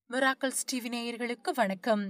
miracles TV நேயர்களுக்கு வணக்கம்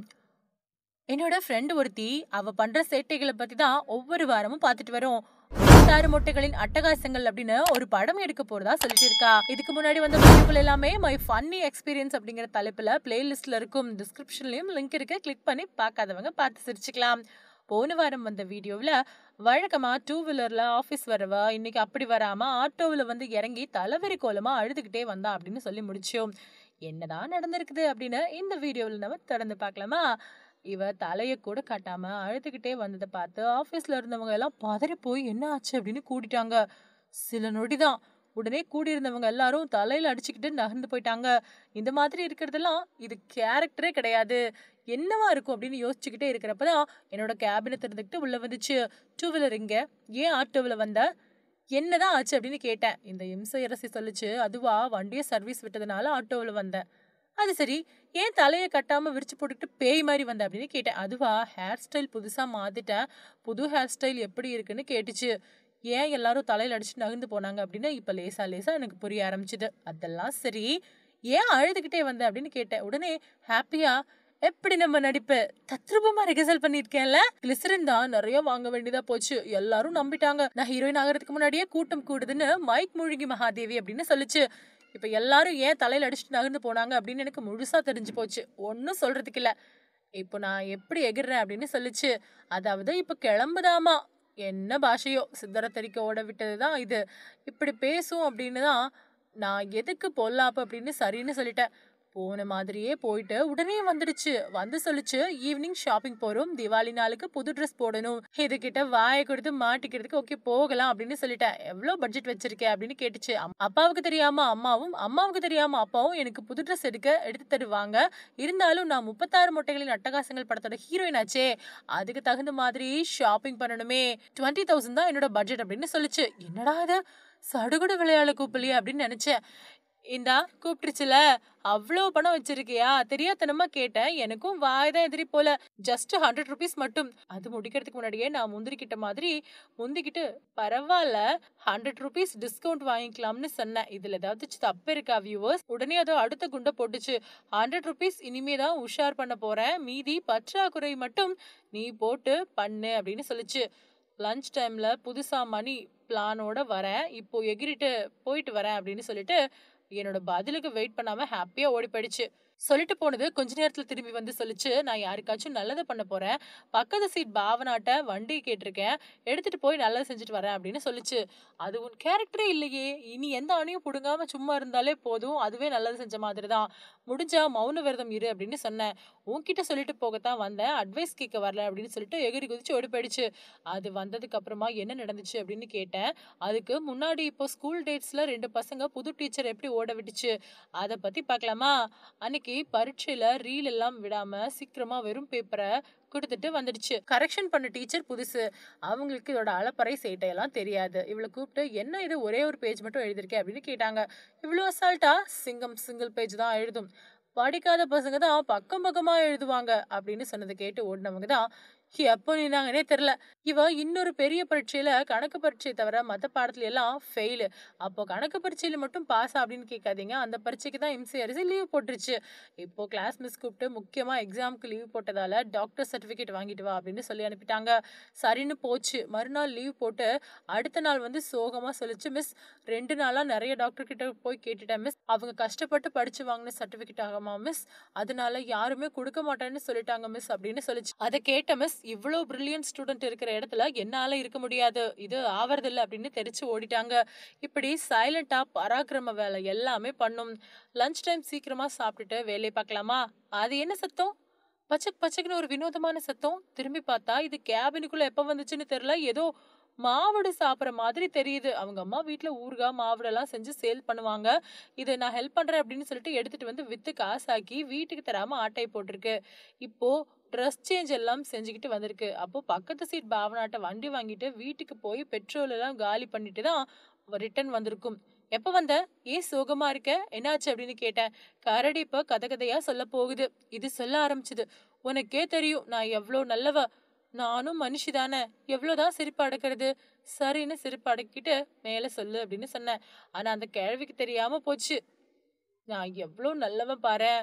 என்னோட ஃப்ரெண்டு ஒருத்தி அவ பண்ற சேட்டைகளை பத்தி தான் ஒவ்வொரு வாரமும் பார்த்துட்டு வரோம் தாறு மொட்டைகளின் அட்டகாசங்கள் அப்படின்னு ஒரு படம் எடுக்க போறதா சொல்லிட்டு இருக்கா இதுக்கு முன்னாடி வந்த வீடியோக்கள் எல்லாமே மை ஃபன்னி எக்ஸ்பீரியன்ஸ் அப்படிங்கிற தலைப்புல பிளேலிஸ்ட்ல இருக்கும் டிஸ்கிரிப்ஷன்லயும் லிங்க் இருக்கு கிளிக் பண்ணி பார்க்காதவங்க பார்த்து சிரிச்சுக்கலாம் போன வாரம் வந்த வீடியோவில் வழக்கமா டூ வீலர்ல ஆஃபீஸ் வரவ இன்னைக்கு அப்படி வராம ஆட்டோவில் வந்து இறங்கி தலைவரி கோலமா அழுதுகிட்டே வந்தா அப்படின்னு சொல்லி முடிச்சோம் என்னதான் நடந்திருக்குது அப்படின்னு இந்த வீடியோவில் நம்ம தொடர்ந்து பார்க்கலாமா இவ தலைய கூட காட்டாம அழுதுகிட்டே வந்ததை பார்த்து ஆபீஸ்ல இருந்தவங்க எல்லாம் பதறி போய் என்ன ஆச்சு அப்படின்னு கூட்டிட்டாங்க சில நொடிதான் உடனே கூடியிருந்தவங்க எல்லாரும் தலையில அடிச்சுக்கிட்டு நகர்ந்து போயிட்டாங்க இந்த மாதிரி இருக்கிறதெல்லாம் இது கேரக்டரே கிடையாது என்னவா இருக்கும் அப்படின்னு யோசிச்சுக்கிட்டே இருக்கிறப்பதான் என்னோட கேபினை திறந்துக்கிட்டு உள்ள வந்துச்சு டூ வீலர் இங்க ஏன் ஆட்டோவில் வந்த என்னதான் ஆச்சு அப்படின்னு கேட்டேன் இந்த இம்சை அரசி சொல்லுச்சு அதுவா வண்டியை சர்வீஸ் விட்டதுனால ஆட்டோவில் வந்தேன் அது சரி ஏன் தலையை கட்டாம விரிச்சு போட்டுக்கிட்டு பேய் மாதிரி வந்த அப்படின்னு கேட்டேன் அதுவா ஹேர் ஸ்டைல் புதுசா மாத்திட்டேன் புது ஹேர் ஸ்டைல் எப்படி இருக்குன்னு கேட்டுச்சு ஏன் எல்லாரும் தலையில அடிச்சு நகர்ந்து போனாங்க அப்படின்னு இப்ப லேசா லேசா எனக்கு புரிய ஆரம்பிச்சுது அதெல்லாம் சரி ஏன் அழுதுகிட்டே வந்த அப்படின்னு கேட்டேன் உடனே ஹாப்பியா எப்படி நம்ம நடிப்பு தத்ரூபமா ரிகர்சல் பண்ணிருக்கேன்ல கிளிசரின் தான் நிறைய வாங்க வேண்டியதா போச்சு எல்லாரும் நம்பிட்டாங்க நான் ஹீரோயின் ஆகிறதுக்கு முன்னாடியே கூட்டம் கூடுதுன்னு மைக் மூழ்கி மகாதேவி அப்படின்னு சொல்லுச்சு இப்ப எல்லாரும் ஏன் தலையில அடிச்சுட்டு நகர்ந்து போனாங்க அப்படின்னு எனக்கு முழுசா தெரிஞ்சு போச்சு ஒன்னும் சொல்றதுக்கு இல்ல இப்போ நான் எப்படி எகிர்றேன் அப்படின்னு சொல்லுச்சு அதாவது இப்ப கிளம்புதாமா என்ன பாஷையோ சித்தர தெறிக்க ஓட விட்டதுதான் இது இப்படி பேசும் அப்படின்னு தான் நான் எதுக்கு பொல்லாப்பு அப்படின்னு சரின்னு சொல்லிட்டேன் போன மாதிரியே போயிட்டு உடனே வந்துடுச்சு வந்து சொல்லுச்சு ஈவினிங் ஷாப்பிங் போறோம் திவாலி நாளுக்கு புது ட்ரெஸ் போடணும் இது கிட்ட வாயை கொடுத்து மாட்டிக்கிறதுக்கு ஓகே போகலாம் அப்படின்னு சொல்லிட்டேன் எவ்வளவு பட்ஜெட் வச்சிருக்கேன் அப்படின்னு கேட்டுச்சு அம்- அப்பாவுக்கு தெரியாம அம்மாவும் அம்மாவுக்கு தெரியாம அப்பாவும் எனக்கு புது ட்ரெஸ் எடுக்க எடுத்து தருவாங்க இருந்தாலும் நான் முப்பத்தாறு முட்டைகளின் அட்டகாசங்கள் படத்தோட ஹீரோயின் ஆச்சே அதுக்கு தகுந்த மாதிரி ஷாப்பிங் பண்ணணுமே டுவெண்ட்டி தௌசண்ட் தான் என்னோட பட்ஜெட் அப்படின்னு சொல்லுச்சு என்னடா இது சடுகுடு விளையாட கூப்பிடலையே அப்படின்னு நினைச்சேன் இந்தா கூப்பிட்டுருச்சுல அவ்வளோ பணம் வச்சிருக்கியா தெரியாதனமா கேட்டேன் எனக்கும் வாய் தான் எதிரி போல ஜஸ்ட் ஹண்ட்ரட் ருபீஸ் மட்டும் அது முடிக்கிறதுக்கு முன்னாடியே நான் முந்திரிக்கிட்ட மாதிரி முந்திக்கிட்டு பரவாயில்ல ஹண்ட்ரட் ருபீஸ் டிஸ்கவுண்ட் வாங்கிக்கலாம்னு சொன்னேன் இதுல ஏதாவது தப்பு இருக்கா வியூவர்ஸ் உடனே அதோ அடுத்த குண்டை போட்டுச்சு ஹண்ட்ரட் ருபீஸ் இனிமே தான் உஷார் பண்ண போறேன் மீதி பற்றாக்குறை மட்டும் நீ போட்டு பண்ணு அப்படின்னு சொல்லுச்சு லஞ்ச் டைம்ல புதுசா மணி பிளானோட வரேன் இப்போ எகிரிட்டு போயிட்டு வரேன் அப்படின்னு சொல்லிட்டு என்னோட பதிலுக்கு வெயிட் பண்ணாம ஹாப்பியா ஓடி போயிடுச்சு சொல்லிட்டு போனது கொஞ்ச நேரத்துல திரும்பி வந்து சொல்லுச்சு நான் யாருக்காச்சும் நல்லதை பண்ண போறேன் பக்கத்து சீட் பாவனாட்ட வண்டி கேட்டிருக்கேன் எடுத்துட்டு போய் நல்லது செஞ்சுட்டு வரேன் அப்படின்னு சொல்லுச்சு அது உன் கேரக்டரே இல்லையே இனி எந்த அணியும் புடுங்காம சும்மா இருந்தாலே போதும் அதுவே நல்லது செஞ்ச மாதிரி தான் முடிஞ்சா மௌன விரதம் இரு அப்படின்னு சொன்னேன் உன்கிட்ட சொல்லிட்டு போகத்தான் வந்தேன் அட்வைஸ் கேட்க வரல அப்படின்னு சொல்லிட்டு எகிரி குதிச்சு ஓடி போயிடுச்சு அது வந்ததுக்கு அப்புறமா என்ன நடந்துச்சு அப்படின்னு கேட்டேன் அதுக்கு முன்னாடி இப்போ ஸ்கூல் டேட்ஸ்ல ரெண்டு பசங்க புது டீச்சர் எப்படி ஓட விட்டுச்சு அதை பத்தி பார்க்கலாமா அன்னைக்கு பரீட்சையில ரீல் எல்லாம் விடாம சீக்கிரமா வெறும் பேப்பரை கொடுத்துட்டு வந்துடுச்சு கரெக்ஷன் பண்ண டீச்சர் புதுசு அவங்களுக்கு இதோட அளப்பறை சேட்டையெல்லாம் தெரியாது இவளை கூப்பிட்டு என்ன இது ஒரே ஒரு பேஜ் மட்டும் எழுதிருக்கே அப்படின்னு கேட்டாங்க இவ்வளோ அசால்ட்டா சிங்கம் சிங்கிள் பேஜ் தான் எழுதும் படிக்காத பசங்க தான் பக்கம் பக்கமா எழுதுவாங்க அப்படின்னு சொன்னதை கேட்டு ஓடினவங்க தான் எப்போ நின்னாங்கன்னே தெரில இவ இன்னொரு பெரிய பரீட்சையில கணக்கு பரீட்சை தவிர மற்ற பாடத்துல எல்லாம் ஃபெயிலு அப்போ கணக்கு பரீட்சையில மட்டும் பாஸ் அப்படின்னு கேட்காதீங்க அந்த பரீட்சைக்கு தான் எம்சி அரிசி லீவ் போட்டுருச்சு இப்போ கிளாஸ் மிஸ் கூப்பிட்டு முக்கியமா எக்ஸாமுக்கு லீவ் போட்டதால டாக்டர் சர்டிஃபிகேட் வாங்கிட்டு வா அப்படின்னு சொல்லி அனுப்பிட்டாங்க சரின்னு போச்சு மறுநாள் லீவ் போட்டு அடுத்த நாள் வந்து சோகமா சொல்லிச்சு மிஸ் ரெண்டு நாளா நிறைய டாக்டர் கிட்ட போய் கேட்டுட்டேன் மிஸ் அவங்க கஷ்டப்பட்டு படிச்சு வாங்கின சர்டிஃபிகேட் ஆகாமா மிஸ் அதனால யாருமே கொடுக்க மாட்டேன்னு சொல்லிட்டாங்க மிஸ் அப்படின்னு சொல்லிச்சு அதை கேட்ட மிஸ் இவ்வளோ பிரில்லியன்ட் ஸ்டூடெண்ட் இருக்கிற இடத்துல என்னால இருக்க முடியாது இது ஆவறதில்ல அப்படின்னு தெரிச்சு ஓடிட்டாங்க இப்படி சைலண்டா பராக்கிரம வேலை எல்லாமே பண்ணும் லஞ்ச் டைம் சீக்கிரமா சாப்பிட்டுட்டு வேலையை பார்க்கலாமா அது என்ன சத்தம் பச்சக் பச்சக்குன்னு ஒரு வினோதமான சத்தம் திரும்பி பார்த்தா இது கேபினுக்குள்ள எப்ப வந்துச்சுன்னு தெரியல ஏதோ மாவடு சாப்பிட்ற மாதிரி தெரியுது அவங்க அம்மா வீட்டில் ஊறுகாய் மாவடெல்லாம் செஞ்சு சேல் பண்ணுவாங்க இதை நான் ஹெல்ப் பண்றேன் அப்படின்னு சொல்லிட்டு எடுத்துட்டு வந்து வித்து காசாக்கி வீட்டுக்கு தராம ஆட்டை போட்டிருக்கு இப்போ ட்ரெஸ் சேஞ்ச் எல்லாம் செஞ்சுக்கிட்டு வந்திருக்கு அப்போ பக்கத்து சீட் பாவனாட்ட வண்டி வாங்கிட்டு வீட்டுக்கு போய் பெட்ரோல் எல்லாம் காலி பண்ணிட்டு தான் ரிட்டர்ன் வந்திருக்கும் எப்ப வந்த ஏன் சோகமா இருக்க என்னாச்சு அப்படின்னு கேட்டேன் கரடி இப்ப கதை கதையா சொல்ல போகுது இது சொல்ல ஆரம்பிச்சுது உனக்கே தெரியும் நான் எவ்வளோ நல்லவ நானும் மனுஷி தானே எவ்வளோதான் சிரிப்பு அடக்கிறது சரின்னு சிரிப்பு அடக்கிட்டு மேலே சொல்லு அப்படின்னு சொன்னேன் ஆனா அந்த கேள்விக்கு தெரியாம போச்சு நான் எவ்வளோ நல்லவன் பாரேன்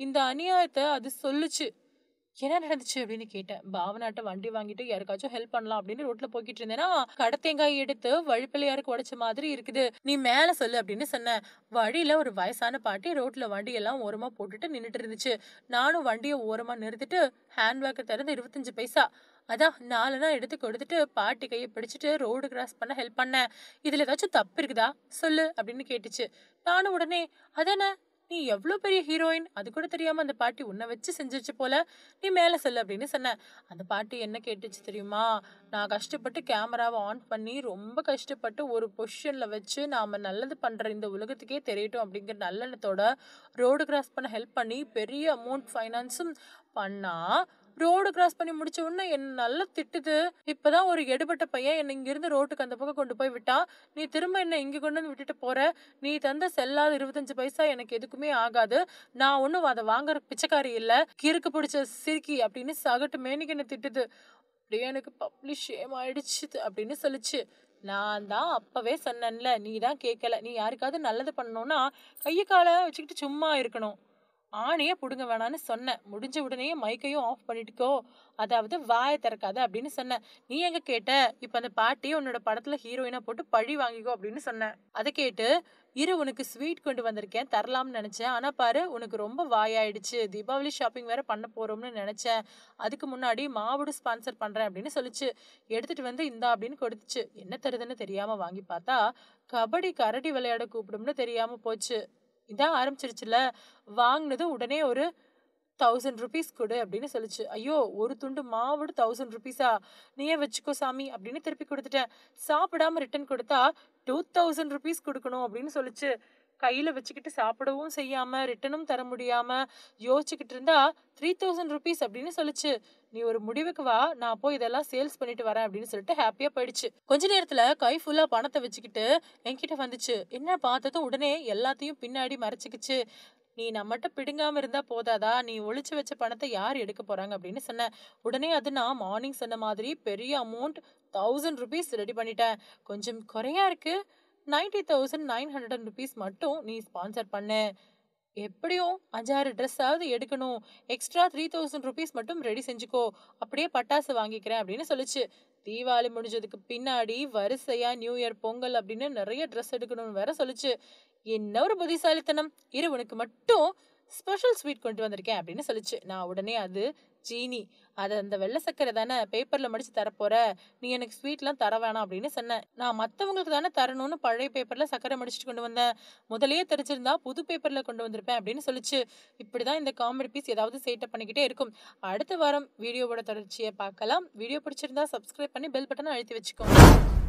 இந்த அநியாயத்தை அது சொல்லுச்சு என்ன நடந்துச்சு அப்படின்னு கேட்டேன் பாவனாட்ட வண்டி வாங்கிட்டு யாருக்காச்சும் ஹெல்ப் பண்ணலாம் அப்படின்னு ரோட்ல போய்கிட்டு இருந்தேன்னா கடத்தேங்காய் எடுத்து வழிப்பிள்ளையாருக்கு உடைச்ச மாதிரி இருக்குது நீ மேல சொல்லு அப்படின்னு சொன்னேன் வழியில ஒரு வயசான பாட்டி ரோட்ல வண்டி எல்லாம் ஓரமா போட்டுட்டு நின்னுட்டு இருந்துச்சு நானும் வண்டியை ஓரமா நிறுத்திட்டு ஹேண்ட்பேக்கை திறந்து இருபத்தஞ்சு பைசா அதான் நாலுனா எடுத்து கொடுத்துட்டு பாட்டி கையை பிடிச்சிட்டு ரோடு கிராஸ் பண்ண ஹெல்ப் பண்ணேன் இதுல ஏதாச்சும் தப்பு இருக்குதா சொல்லு அப்படின்னு கேட்டுச்சு நானும் உடனே அதானே நீ எவ்வளோ பெரிய ஹீரோயின் அது கூட தெரியாம அந்த பாட்டி உன்னை வச்சு செஞ்சிருச்சு போல நீ மேலே சொல்லு அப்படின்னு சொன்னேன் அந்த பாட்டி என்ன கேட்டுச்சு தெரியுமா நான் கஷ்டப்பட்டு கேமராவை ஆன் பண்ணி ரொம்ப கஷ்டப்பட்டு ஒரு பொசிஷன்ல வச்சு நாம நல்லது பண்ற இந்த உலகத்துக்கே தெரியட்டும் அப்படிங்கிற நல்லெண்ணத்தோட ரோடு கிராஸ் பண்ண ஹெல்ப் பண்ணி பெரிய அமௌண்ட் ஃபைனான்ஸும் பண்ணா ரோடு கிராஸ் பண்ணி முடிச்ச உடனே என்ன நல்லா திட்டுது இப்பதான் ஒரு எடுபட்ட பையன் என்னை இங்கிருந்து ரோட்டுக்கு அந்த பக்கம் கொண்டு போய் விட்டான் நீ திரும்ப என்ன இங்க கொண்டு வந்து விட்டுட்டு போற நீ தந்த செல்லாத இருபத்தஞ்சு பைசா எனக்கு எதுக்குமே ஆகாது நான் ஒன்றும் அதை வாங்குற பிச்சைக்காரி இல்ல கிறுக்கு பிடிச்ச சிரிக்கி அப்படின்னு சகட்டு மேனிக்கு என்ன திட்டுது அப்படியே எனக்கு பப்ளிஷ் ஷேம் ஆயிடுச்சு அப்படின்னு சொல்லுச்சு நான் தான் அப்பவே சொன்னேன்ல நீ தான் கேட்கல நீ யாருக்காவது நல்லது பண்ணணும்னா கையை காலை வச்சுக்கிட்டு சும்மா இருக்கணும் ஆணையே பிடுங்க வேணான்னு சொன்னேன் முடிஞ்ச உடனே மைக்கையும் ஆஃப் பண்ணிட்டுக்கோ அதாவது வாயை திறக்காத அப்படின்னு சொன்னேன் நீ எங்க கேட்ட இப்ப அந்த பாட்டி உன்னோட படத்துல ஹீரோயினா போட்டு பழி வாங்கிக்கோ அப்படின்னு சொன்னேன் அதை கேட்டு இரு உனக்கு ஸ்வீட் கொண்டு வந்திருக்கேன் தரலாம்னு நினைச்சேன் ஆனா பாரு உனக்கு ரொம்ப வாயாயிடுச்சு தீபாவளி ஷாப்பிங் வேற பண்ண போறோம்னு நினைச்சேன் அதுக்கு முன்னாடி மாவுடு ஸ்பான்சர் பண்றேன் அப்படின்னு சொல்லிச்சு எடுத்துட்டு வந்து இந்தா அப்படின்னு கொடுத்துச்சு என்ன தருதுன்னு தெரியாம வாங்கி பார்த்தா கபடி கரடி விளையாட கூப்பிடும்னு தெரியாம போச்சு இதான் ஆரம்பிச்சிருச்சுல வாங்கினது உடனே ஒரு தௌசண்ட் ருபீஸ் கொடு அப்படின்னு சொல்லுச்சு ஐயோ ஒரு துண்டு மாவோட தௌசண்ட் ருபீஸா நீயே வச்சுக்கோ சாமி அப்படின்னு திருப்பி கொடுத்துட்டேன் சாப்பிடாம ரிட்டர்ன் கொடுத்தா டூ தௌசண்ட் ருபீஸ் கொடுக்கணும் அப்படின்னு சொல்லுச்சு கையில வச்சுக்கிட்டு சாப்பிடவும் செய்யாம ரிட்டனும் தர முடியாம யோசிச்சுக்கிட்டு இருந்தா த்ரீ தௌசண்ட் ருபீஸ் அப்படின்னு சொல்லுச்சு நீ ஒரு முடிவுக்கு வா நான் போய் இதெல்லாம் சேல்ஸ் பண்ணிட்டு வரேன் அப்படின்னு சொல்லிட்டு ஹாப்பியா போயிடுச்சு கொஞ்ச நேரத்துல கை ஃபுல்லா பணத்தை வச்சுக்கிட்டு என்கிட்ட வந்துச்சு என்ன பார்த்ததும் உடனே எல்லாத்தையும் பின்னாடி மறைச்சிக்கிச்சு நீ நம்மகிட்ட பிடுங்காம இருந்தா போதாதா நீ ஒளிச்சு வச்ச பணத்தை யார் எடுக்க போறாங்க அப்படின்னு சொன்னேன் உடனே அது நான் மார்னிங் சொன்ன மாதிரி பெரிய அமௌண்ட் தௌசண்ட் ருபீஸ் ரெடி பண்ணிட்டேன் கொஞ்சம் குறையா இருக்கு ninety thousand nine hundred rupees மட்டும் நீ ஸ்பான்சர் பண்ணு எப்படியும் அஞ்சாறு ட்ரெஸ்ஸாவது எடுக்கணும் எக்ஸ்ட்ரா த்ரீ தௌசண்ட் ருபீஸ் மட்டும் ரெடி செஞ்சுக்கோ அப்படியே பட்டாசு வாங்கிக்கிறேன் அப்படின்னு சொல்லுச்சு தீபாவளி முடிஞ்சதுக்கு பின்னாடி வரிசையா நியூ இயர் பொங்கல் அப்படின்னு நிறைய ட்ரெஸ் எடுக்கணும்னு வேற சொல்லுச்சு என்ன ஒரு புத்திசாலித்தனம் இரு உனக்கு மட்டும் ஸ்பெஷல் ஸ்வீட் கொண்டு வந்திருக்கேன் அப்படின்னு சொல்லுச்சு நான் உடனே அது ஜீனி அது அந்த வெள்ளை சக்கரை தானே பேப்பர்ல மடிச்சு தரப்போற நீ எனக்கு ஸ்வீட்லாம் தர வேணாம் அப்படின்னு சொன்னேன் நான் மத்தவங்களுக்கு தானே தரணும்னு பழைய பேப்பர்ல சக்கரை மடிச்சுட்டு கொண்டு வந்தேன் முதலையே தெரிஞ்சிருந்தா புது பேப்பர்ல கொண்டு வந்திருப்பேன் அப்படின்னு சொல்லிச்சு இப்படிதான் இந்த காமெடி பீஸ் ஏதாவது சேட்டப் பண்ணிக்கிட்டே இருக்கும் அடுத்த வாரம் வீடியோவோட தொடர்ச்சியை பார்க்கலாம் வீடியோ பிடிச்சிருந்தா சப்ஸ்கிரைப் பண்ணி பெல் பட்டனை அழுத்தி வச்சுக்கோங்க